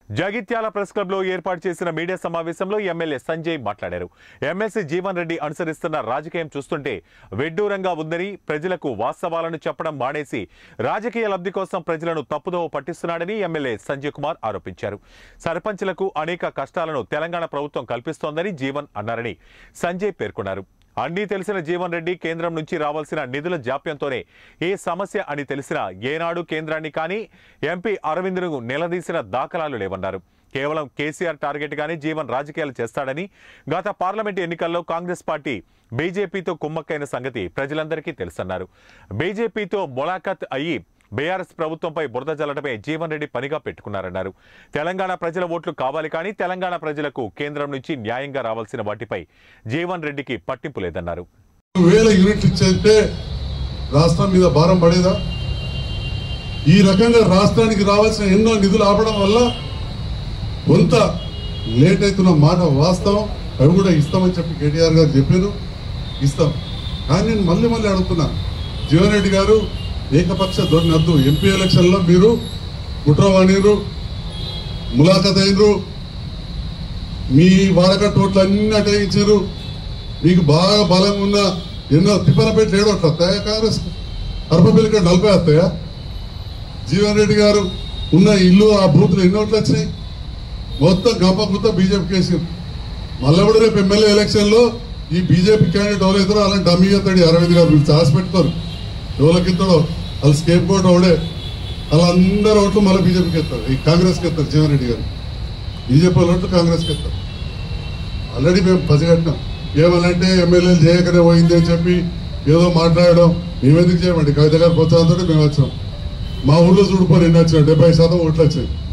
Jagtial press club లో ఏర్పాటు చేసిన మీడియా సమావేశంలో ఎమ్మెల్యే సంజయ్ మాట్లాడారు ఎమ్మెల్సీ జీవన్ రెడ్డి అనుసరిస్తున్న రాజకీయం చూస్తుంటే వెడ్డూరంగా ఉందని ప్రజలకు వాస్తవాలను చెప్పడం మానేసి రాజకీయ లబ్ధి కోసం ప్రజలను తప్పుదోవ పట్టిస్తున్నాడని ఎమ్మెల్యే సంజయ్ కుమార్ ఆరోపించారు సర్పంచ్లకు అనేక కష్టాలను తెలంగాణ ప్రభుత్వం కల్పిస్తోందని జీవన్ అన్నారని సంజయ్ పేర్కొన్నారు అన్నీ తెలిసిన జీవన్ రెడ్డి కేంద్రం నుంచి రావాల్సిన నిధుల జాప్యంతోనే ఈ సమస్య అని తెలిసిన ఏనాడు కేంద్రాన్ని కానీ ఎంపీ అరవింద్ను నిలదీసిన దాఖలాలు లేవన్నారు కేవలం కేసీఆర్ టార్గెట్ గానే జీవన్ రాజకీయాలు చేస్తాడని గత పార్లమెంట్ ఎన్నికల్లో కాంగ్రెస్ పార్టీ బీజేపీతో కుమ్మక్కైన సంగతి ప్రజలందరికీ తెలుసన్నారు బీజేపీతో ములాఖత్ అయ్యి బీఆర్ఎస్ ప్రభుత్వంపై బురద జల్లడమే జీవన్ రెడ్డి పనిగా పెట్టుకున్నారన్నారు తెలంగాణ ప్రజల ఓట్లు కావాలి కానీ తెలంగాణ ప్రజలకు కేంద్రం నుంచి న్యాయంగా రావాల్సిన వాటిపై జీవన్ రెడ్డికి పట్టింపు లేదన్నారు వేల యూనిట్లు ఇచ్చేస్తే రాష్ట్రం మీద భారం పడేదా ఈ రకంగా రాష్ట్రానికి రావాల్సిన ఎన్నో నిధులు ఆపడం వల్ల కొంత లేట్ అవుతున్న మాట వాస్తవం అవి కూడా ఇస్తామని చెప్పి కేటీఆర్ గారు చెప్పారు ఇస్తాం కానీ నేను మళ్ళీ మళ్ళీ అడుగుతున్నా జీవన్ రెడ్డి గారు ఏకపక్ష ధోరణి వద్దు ఎంపీ ఎలక్షన్లో మీరు కుట్రవాణిరు ములాఖత్ అయినరు మీ వాడకట్టు ఓట్లు అన్ని అటయించారు మీకు బాగా బలం ఉన్న ఎన్నో తిప్పలపేట ఏడు ఓట్లు వస్తాయా కాంగ్రెస్ అర్పపల్లికి నలభై వస్తాయా జీవన్ రెడ్డి గారు ఉన్న ఇల్లు ఆ బూత్లు ఎన్ని ఓట్లు వచ్చినాయి మొత్తం గంప గుత్త బీజేపీ కేసు మళ్ళీ కూడా రేపు ఎమ్మెల్యే ఎలక్షన్ లో ఈ బీజేపీ క్యాండిడేట్ ఎవరైతారో అలాంటి డమ్మీ ఎత్తాడు ఈ అరవింద్ గారు మీరు చాసి పెట్టుకోరు ఎవరికి ఇస్తాడో వాళ్ళు స్కేప్ కోట్ ఒకడే వాళ్ళందరూ ఓట్లు మళ్ళీ బీజేపీకి ఎత్తారు ఈ కాంగ్రెస్కి ఎత్తారు జీవన్ రెడ్డి గారు బీజేపీ వాళ్ళ ఓట్లు కాంగ్రెస్కి ఎత్తారు ఆల్రెడీ మేము పసిగట్టినాం ఏమనంటే ఎమ్మెల్యేలు చేయకనే పోయింది అని చెప్పి ఏదో మాట్లాడడం మేమెందుకు చేయమండి కవిత గారు ప్రోత్సాహంతో మేము వచ్చాం మా ఊళ్ళో చూడుకొని ఎన్ని వచ్చినాయి డెబ్బై శాతం ఓట్లు వచ్చాయి